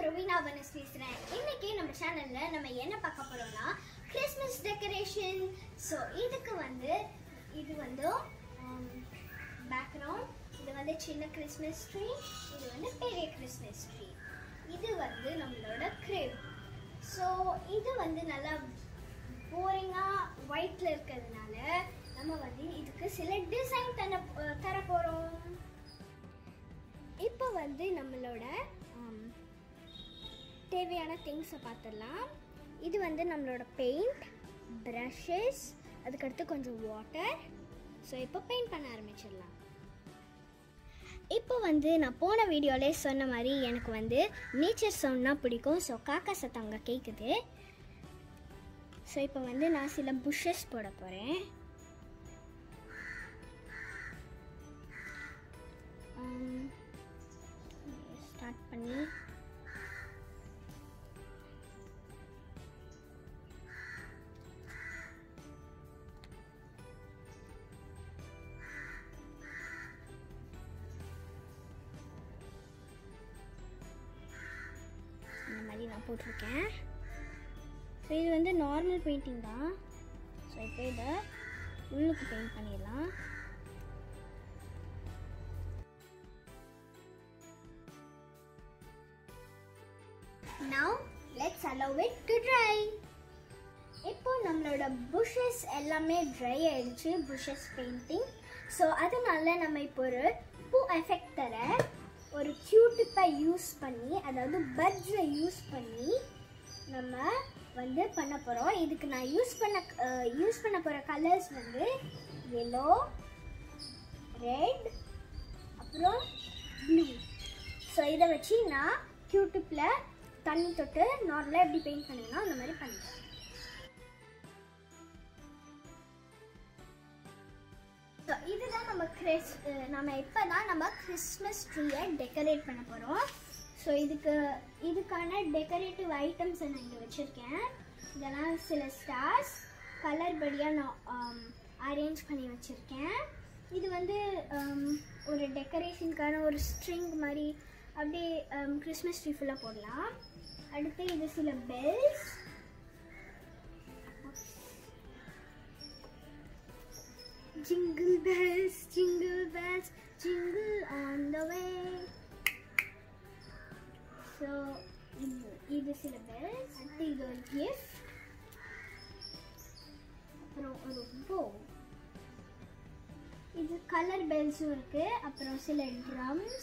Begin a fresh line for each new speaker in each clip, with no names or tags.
ரவீனா வனஸ் பேசுகிறேன் இன்னைக்கு நம்ம சேனலில் நம்ம என்ன பார்க்க போகிறோம்னா கிறிஸ்மஸ் டெக்கரேஷன் ஸோ இதுக்கு வந்து இது வந்து பேக்ரவுண்ட் இது வந்து சின்ன கிறிஸ்மஸ் ட்ரீ இது வந்து பெரிய கிறிஸ்மஸ் ட்ரீ இது வந்து நம்மளோட crib ஸோ இது வந்து நல்லா போரிங்காக ஒயிட்டில் இருக்கிறதுனால நம்ம வந்து இதுக்கு சில டிசைன் தர தர போகிறோம் இப்போ வந்து நம்மளோட ஆம், தேவையான திங்ஸை பார்த்துடலாம் இது வந்து நம்மளோட பெயிண்ட் ப்ரஷஸ் அதுக்கடுத்து கொஞ்சம் வாட்டர் ஸோ இப்போ பெயிண்ட் பண்ண ஆரம்பிச்சிடலாம் இப்போ வந்து நான் போன வீடியோலே சொன்ன மாதிரி எனக்கு வந்து நேச்சர் சவுண்ட்னா பிடிக்கும் ஸோ காக்கா சத்தம் அங்கே கேட்குது ஸோ இப்போ வந்து நான் சில புஷ்ஷஸ் போட போகிறேன் ஸ்டார்ட் பண்ணி இந்த மாதிரி நான் போட்டிருக்கேன் ஸோ இது வந்து நார்மல் பெயிண்டிங் தான் ஸோ இப்போ இதை உள்ளுக்கு பெயிண்ட் பண்ணிடலாம் Now let's allow it to dry. இப்போ நம்மளோட புஷஸ் எல்லாமே ட்ரை ஆயிடுச்சு புஷஸ் பெயிண்டிங் ஸோ அதனால நம்ம இப்போ ஒரு பூ எஃபெக்ட் தர ஒரு கியூட்டிப்பை யூஸ் பண்ணி அதாவது பட்ஜை யூஸ் பண்ணி நம்ம வந்து பண்ண போகிறோம் இதுக்கு நான் யூஸ் பண்ண யூஸ் பண்ண போகிற கலர்ஸ் வந்து எல்லோ ரெட் அப்புறம் ப்ளூ ஸோ இதை வச்சு நான் கியூடிப்பில் தண்ணி தொட்டு நார்மலாக எப்படி பெயிண்ட் பண்ணுவேனோ அந்த மாதிரி பண்ணுவேன் ஸோ இதுதான் நம்ம கிறிஸ் நம்ம இப்போ தான் நம்ம கிறிஸ்மஸ் ட்ரீயை டெக்கரேட் பண்ண போகிறோம் ஸோ இதுக்கு இதுக்கான டெக்கரேட்டிவ் ஐட்டம்ஸை நான் இங்கே வச்சுருக்கேன் இதெல்லாம் சில ஸ்டார்ஸ் கலர் படியாக நான் அரேஞ்ச் பண்ணி வச்சுருக்கேன் இது வந்து um, ஒரு டெக்கரேஷனுக்கான ஒரு ஸ்ட்ரிங் மாதிரி அப்படியே கிறிஸ்மஸ் ட்ரீ ஃபுல்லாக போடலாம் அடுத்து இது சில bells Jingle bells, jingle bells, jingle on the way. So, இது இது சில bells. அடுத்து இது ஒரு gift. அப்புறம் ஒரு bow. இது கலர் பெல்ஸும் இருக்கு அப்புறம் சில ட்ரம்ஸ்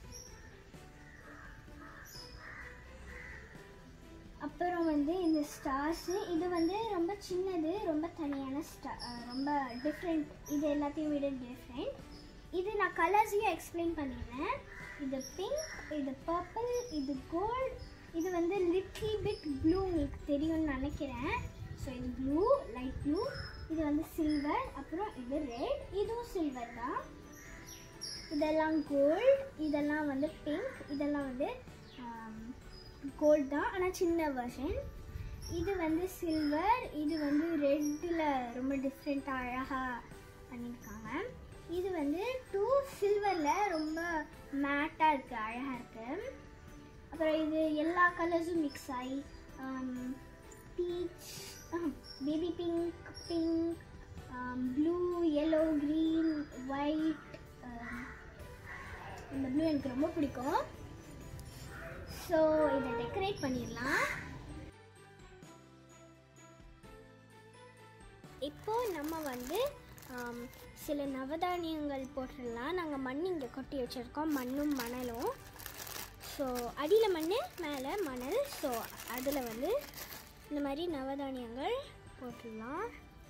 அப்புறம் வந்து இந்த ஸ்டார்ஸு இது வந்து ரொம்ப சின்னது ரொம்ப தனியான ஸ்டா ரொம்ப டிஃப்ரெண்ட் இது எல்லாத்தையும் விட டிஃப்ரெண்ட் இது நான் கலர்ஸையும் எக்ஸ்பிளைன் பண்ணிடுறேன் இது பிங்க் இது பர்பிள் இது கோல்ட் இது வந்து லிட்டில் பிட் ப்ளூ உங்களுக்கு தெரியும்னு நினைக்கிறேன் ஸோ இது ப்ளூ லைட் ப்ளூ இது வந்து சில்வர் அப்புறம் இது ரெட் இதுவும் சில்வர் தான் இதெல்லாம் கோல்ட் இதெல்லாம் வந்து பிங்க் இதெல்லாம் வந்து கோல்ட் தான் ஆனால் சின்ன வெர்ஷன் இது வந்து சில்வர் இது வந்து ரெட்டில் ரொம்ப டிஃப்ரெண்ட்டாக அழகாக பண்ணியிருக்காங்க இது வந்து டூ சில்வரில் ரொம்ப மேட்டாக இருக்குது அழகாக இருக்குது அப்புறம் இது எல்லா கலர்ஸும் மிக்ஸ் ஆகி peach baby pink pink blue yellow green white இந்த ப்ளூ எனக்கு ரொம்ப பிடிக்கும் ஸோ இதை டெக்கரேட் பண்ணிடலாம் இப்போ நம்ம வந்து ஆம், சில நவதானியங்கள் போட்டுடலாம் நாங்கள் மண் இங்கே கொட்டி வச்சுருக்கோம் மண்ணும் மணலும் ஸோ அடியில் மண் மேலே மணல் ஸோ அதில் வந்து இந்த மாதிரி நவதானியங்கள் போட்டுடலாம்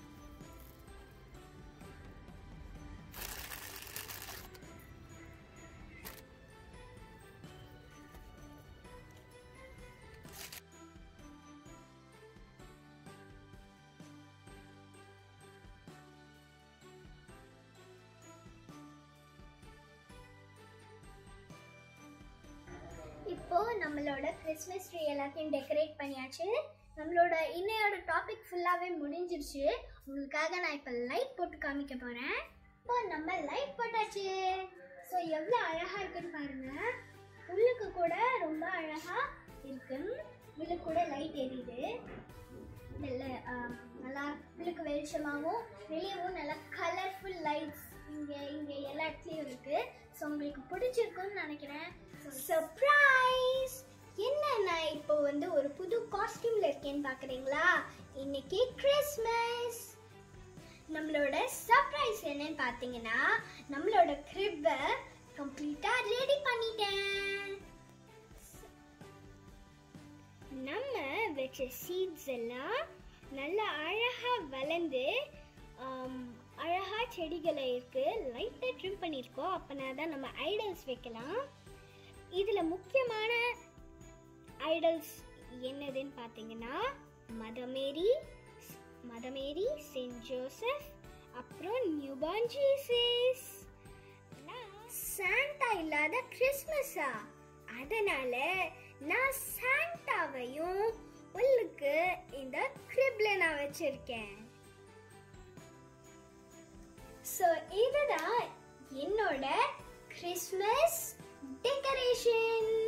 இப்போ நம்மளோட கிறிஸ்மஸ் ட்ரீ எல்லாத்தையும் டெக்கரேட் பண்ணியாச்சு நம்மளோட இன்னையோட டாபிக் ஃபுல்லாகவே முடிஞ்சிருச்சு உங்களுக்காக நான் இப்போ லைட் போட்டு காமிக்க போகிறேன் இப்போ நம்ம லைட் போட்டாச்சு ஸோ எவ்வளோ அழகாக இருக்குன்னு பாருங்க உள்ளுக்கு கூட ரொம்ப அழகாக இருக்கு உள்ள கூட லைட் எரியுது நல்ல ஆஹ், நல்லா உள்ளுக்கு வெளிச்சமாகவும் வெளியவும் நல்லா கலர்ஃபுல் லைட்ஸ் இங்கே இங்கே எல்லா இடத்துலையும் இருக்கு ஸோ உங்களுக்கு பிடிச்சிருக்கும்னு நினைக்கிறேன் சர்ப்ரைஸ் என்ன நான் இப்போ வந்து ஒரு புது காஸ்டியூம்ல இருக்கேன்னு பார்க்குறீங்களா இன்னைக்கு கிறிஸ்மஸ் நம்மளோட சர்ப்ரைஸ் என்னன்னு பார்த்தீங்கன்னா நம்மளோட கிரிப்பை கம்ப்ளீட்டாக ரெடி பண்ணிட்டேன் நம்ம வச்ச சீட்ஸ் எல்லாம் நல்லா அழகா வளர்ந்து ஆம், அழகா செடிகளை இருக்கு லைட்டாக ட்ரிம் பண்ணியிருக்கோம் அப்போனா தான் நம்ம ஐடல்ஸ் வைக்கலாம் இதில் முக்கியமான ஐடல்ஸ் என்னதுன்னு பார்த்தீங்கன்னா மதமேரி மதமேரி சென்ட் ஜோசப் அப்புறம் நியூபார்ன் ஜீசஸ் சாண்டா இல்லாத கிறிஸ்மஸா அதனால நான் சாண்டாவையும் உள்ளுக்கு இந்த கிரிப்ல நான் வச்சிருக்கேன் ஸோ இதுதான் என்னோட கிறிஸ்மஸ் டெக்கரேஷன்